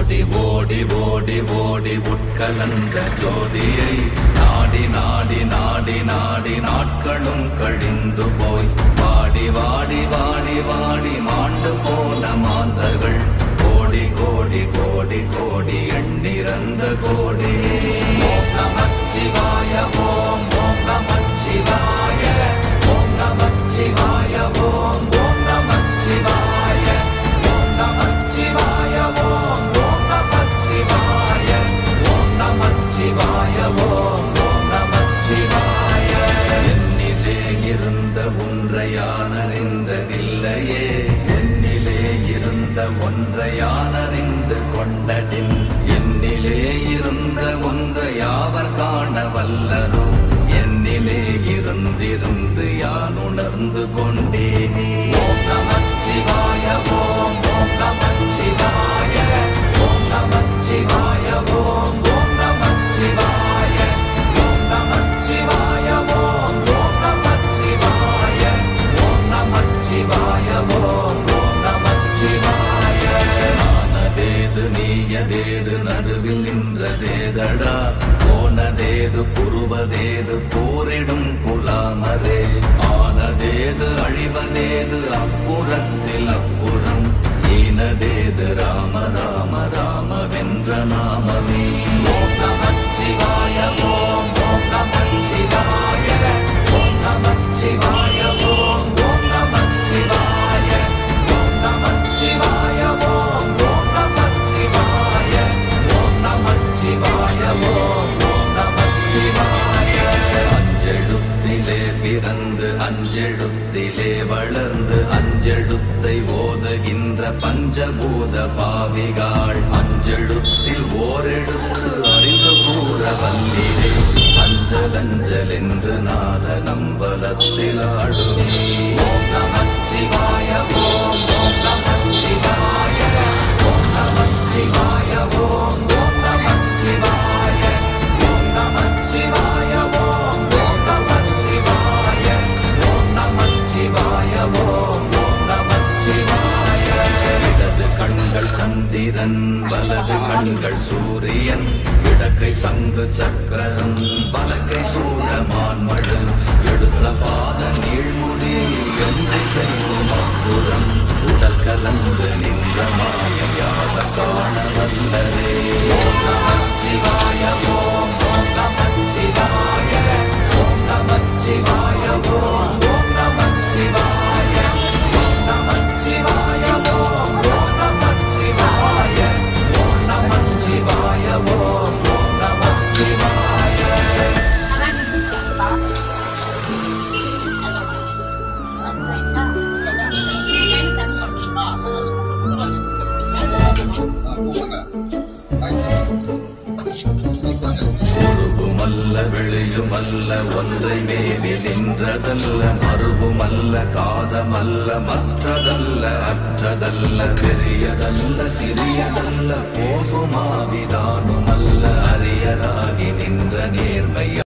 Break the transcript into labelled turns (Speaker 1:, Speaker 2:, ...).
Speaker 1: ஓடி ஓடி ஓடி ஓடி உட்கலந்த ஜோதியை நாடி நாடி நாடி நாடி நாட்களும் கழிந்து போய் வாடி வாடி வாடி வாடி மாண்டு போன மாந்தர்கள் கோடி கோடி கோடி கோடி எண்ணிறந்த கோடி ஓம் நமச்சிவாய ஓம் ஓம் நமச்சிவாய ஓம் நமச்சிவாய ஓம் ஓம் நமச்சிவாய ஓம் நமச்சிவாய ஓம் ஓம் நமச்சிவாய ஓம் நமச்சிவாய ஓம் ஓம் நமச்சிவாய என்னிலே இருந்த ஒன்றையானறிந்ததில்லையே என்னிலே இருந்த ஒன்றையானறிந்து கொண்டடின் என்னிலே இருந்த ஒன்றை யாவர் காண வல்லரோ என்னிலே இருந்திருந்து யான் உணர்ந்து கொண்டேனே ஓம் நமச்சிவாய ஓம் ஓம் நமச்சிவாய ஓம் நமச்சிவாய ஓம் ஓம் நமச்சிவாய ஓம் நமச்சிவாய ஓம் ஓம் நமச்சிவாய ஓம் நமச்சிவாய ஓம் ஓம் நமச்சிவாய ஆனதேது நீயதேது நடுவில் நின்றதேதடா போனதேது புருவதேது போரிடும் குலாமரே ஆனதேது அழிவதேது அப்புறத்தில் அப்புறம் ஈனதேது ராம ராம ராம வென்ற நாமமே ஓம் நமச்சிவாய ஓம் ஓம் நமச்சிவாய ஓம் நமச்சிவாய ஓம் ஓம் நமச்சிவாய ஓம் நமச்சிவாய ஓம் ஓம் நமச்சிவாய ஓம் நமச்சிவாய ஓம் ஓம் நமச்சிவாய அஞ்செழுத்திலே பிறந்து அஞ்செழுத்திலே வளர்ந்து அஞ்செழுத்தை ஓதுகின்ற பஞ்சபூத பாவிகாள் அஞ்செழுத்தில் ஓரெழுத்து அறிந்து கூற வல்லிலே அஞ்சல் அஞ்சல் என்று நாத நம்பலத்தில் ஆடுமே ஓம் நமச்சிவாய ஓம் ஓம் நமச்சிவாய ஓம் நமச்சிவாய ஓம் ஓம் நமச்சிவாய ஓம் நமச்சிவாய ஓம் ஓம் நமச்சிவாய ஓம் நமச்சிவாய ஓம் ஓம் நமச்சிவாய இடது கண்கள் சந்திரன் வலது கண்கள் சூரியன் இடக்கை சங்கு சக்கரம் வலக்கை சூழமான் மழு எடுத்த பாத நீழ்முடி எந்தை செய்யும் அப்புறம் உடல் கலந்து நின்ற மாயம் யாவர் காண வல்லரே ஓம் நமச்சிவாய ஓம் ஓம் நமச்சிவாய ஓம் நமச்சிவாய ஓம் ஓம் நமச்சிவாய ஓம் நமச்சிவாய ஓம் ஓம் நமச்சிவாய ஓம் நமச்சிவாய ஓம் ஓம் நமச்சிவாய உருவுமல்ல வெளியுமல்ல ஒன்றை மேவி நின்றதல்ல மறுவுமல்ல காதமல்ல மற்றதல்ல அற்றதல்ல பெரியதல்ல சிறியதல்ல போகுமாவிதானுமல்ல அரியராகி நின்ற நேர்மை